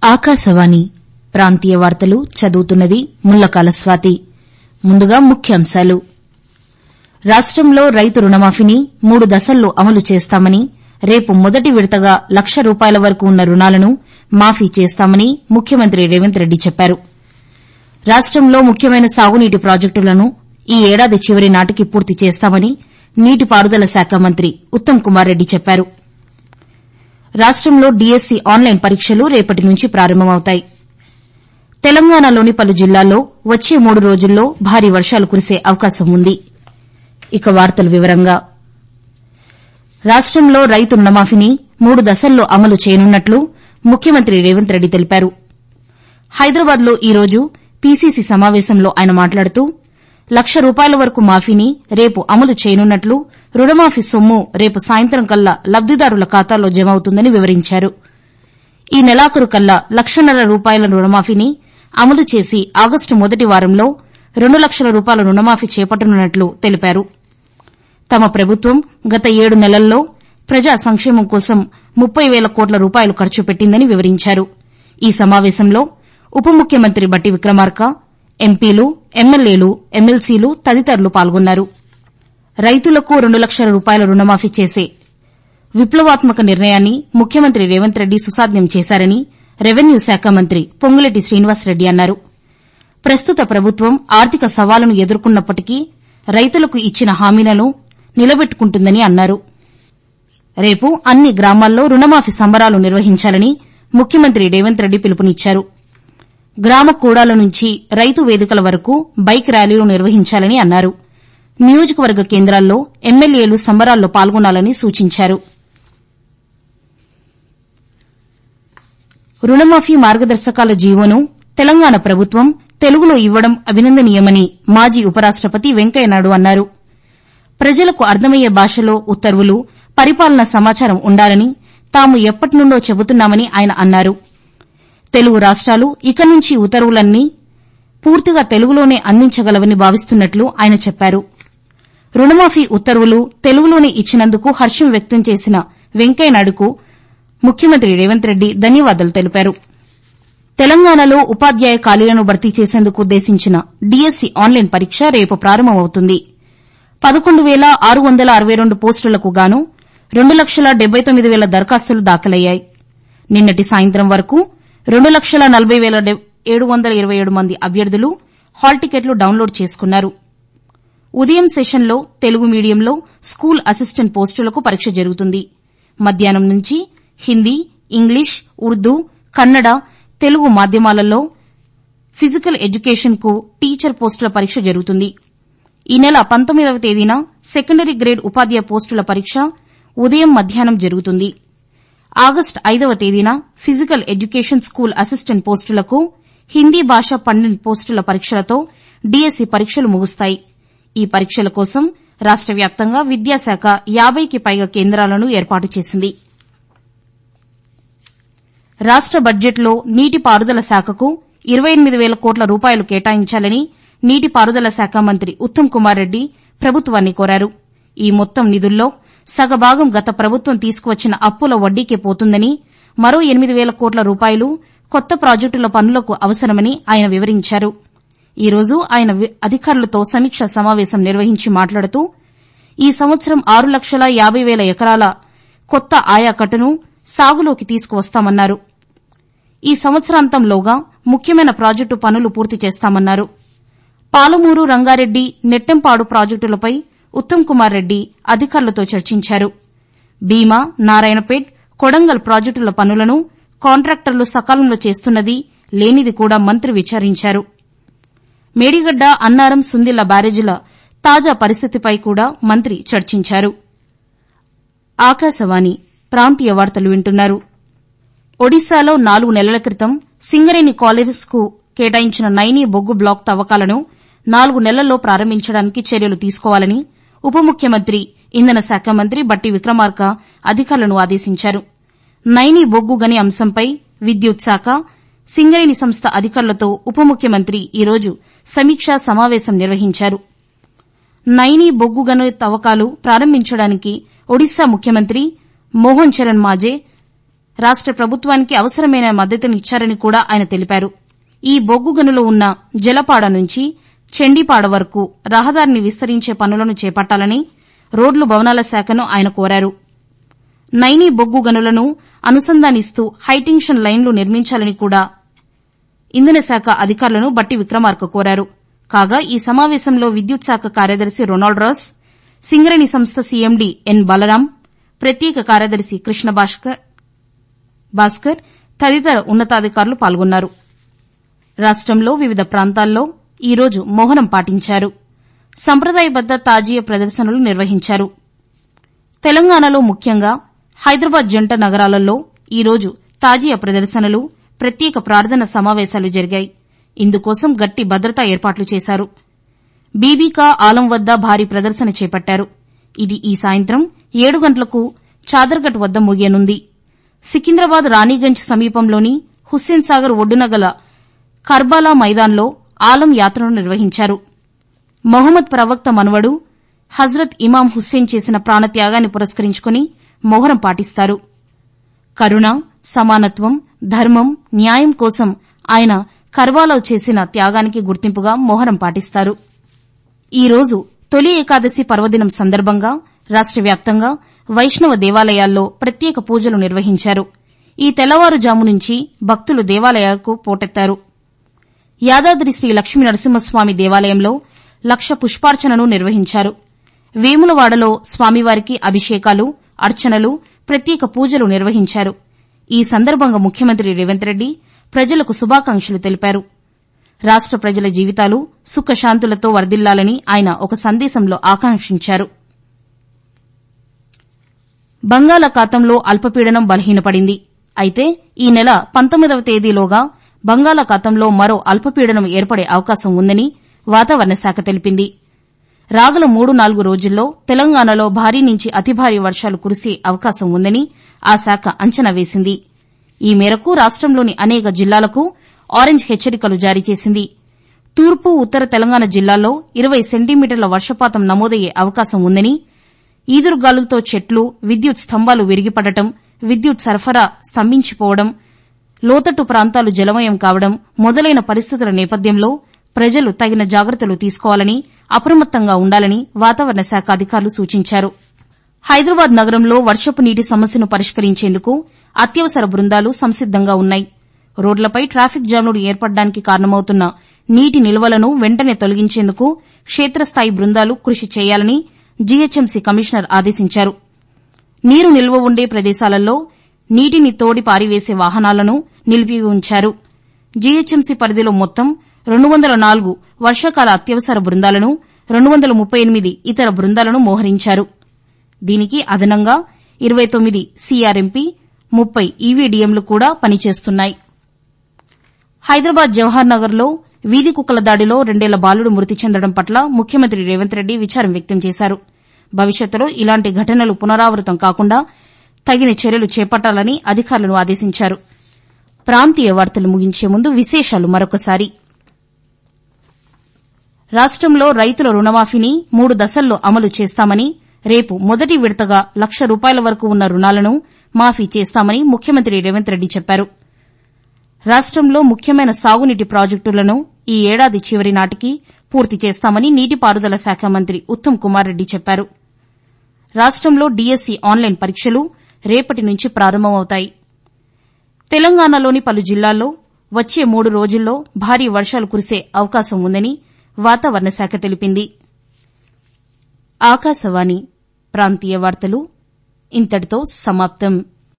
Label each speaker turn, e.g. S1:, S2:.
S1: ఆకాశవాణి ప్రాంతీయ వార్తలు చదువుతున్నది ముల్లకాల స్వాతి ముందుగా ముఖ్యాంశాలు రాష్టంలో రైతు రుణమాఫీని మూడు దశల్లో అమలు చేస్తామని రేపు మొదటి విడతగా లక్ష రూపాయల వరకు ఉన్న రుణాలను మాఫీ చేస్తామని ముఖ్యమంత్రి రేవంత్ రెడ్డి చెప్పారు రాష్టంలో ముఖ్యమైన సాగునీటి ప్రాజెక్టులను ఈ ఏడాది చివరి నాటికి పూర్తి చేస్తామని నీటిపారుదల శాఖ మంత్రి ఉత్తమ్ కుమార్ రెడ్డి చెప్పారు రాష్టంలో డీఎస్సీ ఆన్లైన్ పరీక్షలు రేపటి నుంచి ప్రారంభమవుతాయి తెలంగాణలోని పలు జిల్లాల్లో వచ్చే మూడు రోజుల్లో భారీ వర్షాలు కురిసే అవకాశం ఉంది ఇక వార్తల వివరంగా రాష్టంలో రైతు రుణమాఫీని మూడు దశల్లో అమలు చేయనున్నట్లు ముఖ్యమంత్రి రేవంత్ రెడ్డి తెలిపారు హైదరాబాద్లో ఈ రోజు పీసీసీ సమావేశంలో ఆయన మాట్లాడుతూ లక్ష రూపాయల వరకు మాఫీని రేపు అమలు చేయనున్నట్లు రుణమాఫీ సొమ్ము రేపు సాయంత్రం కల్లా లబ్దిదారుల ఖాతాల్లో జమ అవుతుందని వివరించారు ఈ నెలాఖరు కల్లా లక్షన్నర రూపాయల రుణమాఫీని అమలు చేసి ఆగస్టు మొదటి వారంలో రెండు లక్షల రూపాయల రుణమాఫీ చేపట్టనున్నట్లు తెలిపారు తమ ప్రభుత్వం గత ఏడు నెలల్లో ప్రజా సంక్షేమం కోసం ముప్పై వేల కోట్ల రూపాయలు ఖర్చు పెట్టిందని వివరించారు ఈ సమావేశంలో ఉప ముఖ్యమంత్రి బట్టి విక్రమార్క ఎంపీలు ఎమ్మెల్యేలు ఎమ్మెల్సీలు తదితరులు పాల్గొన్నారు రైతులకు రెండు లక్షల రూపాయల రుణమాఫీ చేసే విప్లవాత్మక నిర్ణయాన్ని ముఖ్యమంత్రి రేవంత్ రెడ్డి సుసాధ్యం చేశారని రెవెన్యూ శాఖ మంత్రి పొంగులేటి శ్రీనివాసరెడ్డి అన్నారు ప్రస్తుత ప్రభుత్వం ఆర్థిక సవాలును ఎదుర్కొన్నప్పటికీ రైతులకు ఇచ్చిన హామీలను నిలబెట్టుకుంటుందని అన్నారు రేపు అన్ని గ్రామాల్లో రుణమాఫీ సంబరాలు నిర్వహించాలని ముఖ్యమంత్రి రేవంత్ రెడ్డి పిలుపునిచ్చారు గ్రామ కూడాల నుంచి రైతు వేదికల వరకు బైక్ ర్యాలీలు నిర్వహించాలని అన్నారు నియోజకవర్గ కేంద్రాల్లో ఎమ్మెల్యేలు సంబరాల్లో పాల్గొనాలని సూచించారు రుణమాఫీ మార్గదర్శకాల జీవోను తెలంగాణ ప్రభుత్వం తెలుగులో ఇవ్వడం అభినందనీయమని మాజీ ఉపరాష్టపతి వెంకయ్యనాయుడు అన్నారు ప్రజలకు అర్థమయ్యే భాషలో ఉత్తర్వులు పరిపాలన సమాచారం ఉండాలని తాము ఎప్పటినుండో చెబుతున్నామని ఆయన అన్నారు తెలుగు రాష్ట్రాలు ఇక నుంచి ఉత్తర్వులన్నీ పూర్తిగా తెలుగులోనే అందించగలవని భావిస్తున్నట్లు ఆయన చెప్పారు రుణమాఫీ ఉత్తర్వులు తెలుగులోనే ఇచ్చినందుకు హర్షం వ్యక్తం చేసిన వెంకయ్యనాయుడుకు ముఖ్యమంత్రి రేవంత్ రెడ్డి ధన్యవాదాలు తెలిపారు తెలంగాణలో ఉపాధ్యాయ ఖాళీలను భర్తీ చేసేందుకు ఉద్దేశించిన డీఎస్సీ ఆన్లైన్ పరీక్ష రేపు ప్రారంభమవుతుంది పదకొండు వేల ఆరు వందల అరవై రెండు పోస్టులకు గాను రెండు లక్షల డెబ్బై తొమ్మిది వేల దరఖాస్తులు దాఖలయ్యాయి నిన్నటి సాయంత్రం వరకు రెండు లక్షల నలబై వేల ఏడు వందల ఇరవై ఏడు మంది అభ్యర్థులు హాల్ టికెట్లు డౌన్లోడ్ చేసుకున్నారు ఉదయం సెషన్లో తెలుగు మీడియంలో స్కూల్ అసిస్టెంట్ పోస్టులకు పరీక్ష జరుగుతుంది మధ్యాహ్నం నుంచి హిందీ ఇంగ్లీష్ ఉర్దూ కన్నడ తెలుగు మాధ్యమాలలో ఫిజికల్ ఎడ్యుకేషన్ కు టీచర్ పోస్టుల పరీక్ష జరుగుతుంది ఈ నెల పంతొమ్మిదవ తేదీన సెకండరీ గ్రేడ్ ఉపాధ్యాయ పోస్టుల పరీక్ష ఉదయం మధ్యాహ్నం జరుగుతుంది ఆగస్టు ఐదవ తేదీన ఫిజికల్ ఎడ్యుకేషన్ స్కూల్ అసిస్టెంట్ పోస్టులకు హిందీ భాష పండిట్ పోస్టుల పరీక్షలతో డీఎస్సీ పరీక్షలు ముగుస్తాయి ఈ పరీక్షల కోసం రాష్ట వ్యాప్తంగా విద్యాశాఖ యాబైకి పైగా కేంద్రాలను ఏర్పాటు చేసింది రాష్ట బడ్జెట్లో నీటిపారుదల శాఖకు ఇరవై ఎనిమిది వేల కోట్ల రూపాయలు కేటాయించాలని నీటిపారుదల శాఖ మంత్రి ఉత్తమ్ కుమార్ రెడ్డి ప్రభుత్వాన్ని కోరారు ఈ మొత్తం నిధుల్లో సగభాగం గత ప్రభుత్వం తీసుకువచ్చిన అప్పుల వడ్డీకే పోతుందని మరో ఎనిమిది వేల కోట్ల రూపాయలు కొత్త ప్రాజెక్టుల పనులకు అవసరమని ఆయన వివరించారు ఈ రోజు ఆయన అధికారులతో సమీక్ష సమావేశం నిర్వహించి మాట్లాడుతూ ఈ సంవత్సరం ఆరు లక్షల యాబై వేల ఎకరాల కొత్త ఆయాకట్టును సాగులోకి తీసుకువస్తామన్నారు ఈ సంవత్సరాంతంలోగా ముఖ్యమైన ప్రాజెక్టు పనులు పూర్తి చేస్తామన్నారు పాలమూరు రంగారెడ్డి నెట్టెంపాడు ప్రాజెక్టులపై ఉత్తమ్ కుమార్ రెడ్డి అధికారులతో చర్చించారు భీమా నారాయణపేట్ కొడంగల్ ప్రాజెక్టుల పనులను కాంట్రాక్టర్లు సకాలంలో చేస్తున్నది లేనిది కూడా మంత్రి విచారించారు మేడిగడ్డ అన్నారం సుందిళ్ల బ్యారేజీల తాజా పరిస్థితిపై కూడా మంత్రి చర్చించారు ఆకాశవాణి ప్రాంతీయ వార్తలు వింటున్నారు ఒడిశాలో నాలుగు నెలల క్రితం సింగరేణి కాలేజెస్కు కేటాయించిన నైనీ బొగ్గు బ్లాక్ తవ్వకాలను నాలుగు నెలల్లో ప్రారంభించడానికి చర్యలు తీసుకోవాలని ఉప ముఖ్యమంత్రి ఇంధన శాఖ మంత్రి బట్టి విక్రమార్క అధికారులను ఆదేశించారు నైనీ బొగ్గు గని అంశంపై విద్యుత్ శాఖ సింగరేణి సంస్థ అధికారులతో ఉప ముఖ్యమంత్రి ఈ రోజు సమీక్షా సమావేశం నిర్వహించారు నైనీ బొగ్గు గని తవ్వకాలు ప్రారంభించడానికి ఒడిశా ముఖ్యమంత్రి మోహన్ చరణ్ మాజే రాష్ట ప్రభుత్వానికి అవసరమైన మద్దతునిచ్చారని కూడా ఆయన తెలిపారు ఈ బొగ్గు గనులు ఉన్న జలపాడ నుంచి చెండిపాడ వరకు రహదారిని విస్తరించే పనులను చేపట్టాలని రోడ్లు భవనాల శాఖను ఆయన కోరారు నైని బొగ్గు గనులను అనుసంధానిస్తూ హైటెన్షన్ లైన్లు నిర్మించాలని కూడా ఇంధన శాఖ అధికారులను బట్టి విక్రమార్క కోరారు కాగా ఈ సమావేశంలో విద్యుత్ శాఖ కార్యదర్శి రొనాల్డ్ రాస్ సింగరేణి సంస్థ సీఎండీ ఎన్ బలరాం ప్రత్యేక కార్యదర్శి కృష్ణ భాస్కర్ తదితర ఉన్నతాధికారులు పాల్గొన్నారు రాష్టంలో వివిధ ప్రాంతాల్లో ఈ రోజు మోహరం పాటించారు సంప్రదాయబద్ద తాజీయ ప్రదర్శనలు నిర్వహించారు తెలంగాణలో ముఖ్యంగా హైదరాబాద్ జంట నగరాలలో ఈ రోజు తాజీయ ప్రదర్శనలు ప్రత్యేక ప్రార్థన సమావేశాలు జరిగాయి ఇందుకోసం గట్టి భద్రతా ఏర్పాట్లు చేశారు బీబీకా ఆలం వద్ద భారీ ప్రదర్శన చేపట్టారు ఇది ఈ సాయంత్రం ఏడు గంటలకు చాదర్గట్ వద్ద ముగియనుంది సికింద్రాబాద్ రాణిగంజ్ సమీపంలోని హుస్సేన్ సాగర్ ఒడ్డున గల కర్బాలా మైదాన్లో ఆలం యాత్రను నిర్వహించారు మొహమ్మద్ ప్రవక్త మనువడు హజ్రత్ ఇమాం హుస్సేన్ చేసిన ప్రాణత్యాగాన్ని పురస్కరించుకుని మొహరం పాటిస్తారు కరుణ సమానత్వం ధర్మం న్యాయం కోసం ఆయన కర్వాలో చేసిన త్యాగానికి గుర్తింపుగా మొహరం పాటిస్తారు ఈ రోజు తొలి ఏకాదశి పర్వదినం సందర్భంగా రాష్ట వ్యాప్తంగా వైష్ణవ దేవాలయాల్లో ప్రత్యేక పూజలు నిర్వహించారు ఈ తెల్లవారుజాము నుంచి భక్తులు దేవాలయాలకు పోటెత్తారు యాదాద్రి శ్రీ లక్ష్మీ నరసింహస్వామి దేవాలయంలో లక్ష పుష్పార్చనను నిర్వహించారు వేములవాడలో స్వామివారికి అభిషేకాలు అర్చనలు ప్రత్యేక పూజలు నిర్వహించారు ఈ సందర్భంగా ముఖ్యమంత్రి రేవంత్ రెడ్డి ప్రజలకు శుభాకాంక్షలు తెలిపారు రాష్ట ప్రజల జీవితాలు సుఖశాంతులతో వర్దిల్లాలని ఆయన ఒక సందేశంలో ఆకాంక్షించారు బంగాళాఖాతంలో అల్పపీడనం బలహీనపడింది అయితే ఈ నెల పంతొమ్మిదవ తేదీలోగా బంగాళాఖాతంలో మరో అల్పపీడనం ఏర్పడే అవకాశం ఉందని వాతావరణ శాఖ తెలిపింది రాగల మూడు నాలుగు రోజుల్లో తెలంగాణలో భారీ నుంచి అతి భారీ వర్షాలు కురిసే అవకాశం ఉందని ఆ శాఖ అంచనా వేసింది ఈ మేరకు రాష్టంలోని అనేక జిల్లాలకు ఆరెంజ్ హెచ్చరికలు జారీ చేసింది తూర్పు ఉత్తర తెలంగాణ జిల్లాల్లో ఇరవై సెంటీమీటర్ల వర్షపాతం నమోదయ్యే అవకాశం ఉందని ఈదురుగాలులతో చెట్లు విద్యుత్ స్తంభాలు విరిగిపడటం విద్యుత్ సరఫరా స్తంభించిపోవడం లోతట్టు ప్రాంతాలు జలమయం కావడం మొదలైన పరిస్థితుల నేపథ్యంలో ప్రజలు తగిన జాగ్రత్తలు తీసుకోవాలని అప్రమత్తంగా ఉండాలని వాతావరణ శాఖ అధికారులు సూచించారు హైదరాబాద్ నగరంలో వర్షపు నీటి సమస్యను పరిష్కరించేందుకు అత్యవసర బృందాలు సంసిద్దంగా ఉన్నాయి రోడ్లపై ట్రాఫిక్ జామ్లు ఏర్పడడానికి కారణమవుతున్న నీటి నిల్వలను వెంటనే తొలగించేందుకు క్షేత్రస్థాయి బృందాలు కృషి చేయాలని జీహెచ్ఎంసీ కమిషనర్ ఆదేశించారు నీరు నిల్వ ఉండే ప్రదేశాలలో నీటిని తోడి పారివేసే వాహనాలను నిలిపి ఉంచారు జీహెచ్ఎంసీ పరిధిలో మొత్తం రెండు వందల నాలుగు వర్షాకాల అత్యవసర బృందాలను రెండు వందల ముప్పై ఎనిమిది ఇతర బృందాలను మోహరించారు దీనికి అదనంగా ఇరవై తొమ్మిది సీఆర్ఎంపీ ముప్పై ఈవీడీఎంలు కూడా పనిచేస్తున్నాయి హైదరాబాద్ జవహర్ నగర్లో వీధి కుక్కల దాడిలో రెండేళ్ల బాలుడు మృతి చెందడం పట్ల ముఖ్యమంత్రి రేవంత్ రెడ్డి విచారం వ్యక్తం చేశారు భవిష్యత్తులో ఇలాంటి ఘటనలు పునరావృతం కాకుండా తగిన చర్యలు చేపట్టాలని అధికారులను ఆదేశించారు ప్రాంతీయ వార్తలు ముగించే ముందు విశేషాలు మరొకసారి రాష్టంలో రైతుల రుణమాఫీని మూడు దశల్లో అమలు చేస్తామని రేపు మొదటి విడతగా లక్ష రూపాయల వరకు ఉన్న రుణాలను మాఫీ చేస్తామని ముఖ్యమంత్రి రేవంత్ రెడ్డి చెప్పారు రాష్టంలో ముఖ్యమైన సాగునీటి ప్రాజెక్టులను ఈ ఏడాది చివరి నాటికి పూర్తి చేస్తామని నీటిపారుదల శాఖ మంత్రి ఉత్తమ్ కుమార్ రెడ్డి చెప్పారు రాష్టంలో డీఎస్సీ ఆన్లైన్ పరీక్షలు రేపటి నుంచి ప్రారంభమవుతాయి తెలంగాణలోని పలు జిల్లాల్లో వచ్చే మూడు రోజుల్లో భారీ వర్షాలు కురిసే అవకాశం ఉందని వాతావరణ శాఖ తెలిపింది ఆకాశవాణి ప్రాంతీయ వార్తలు ఇంతటితో సమాప్తం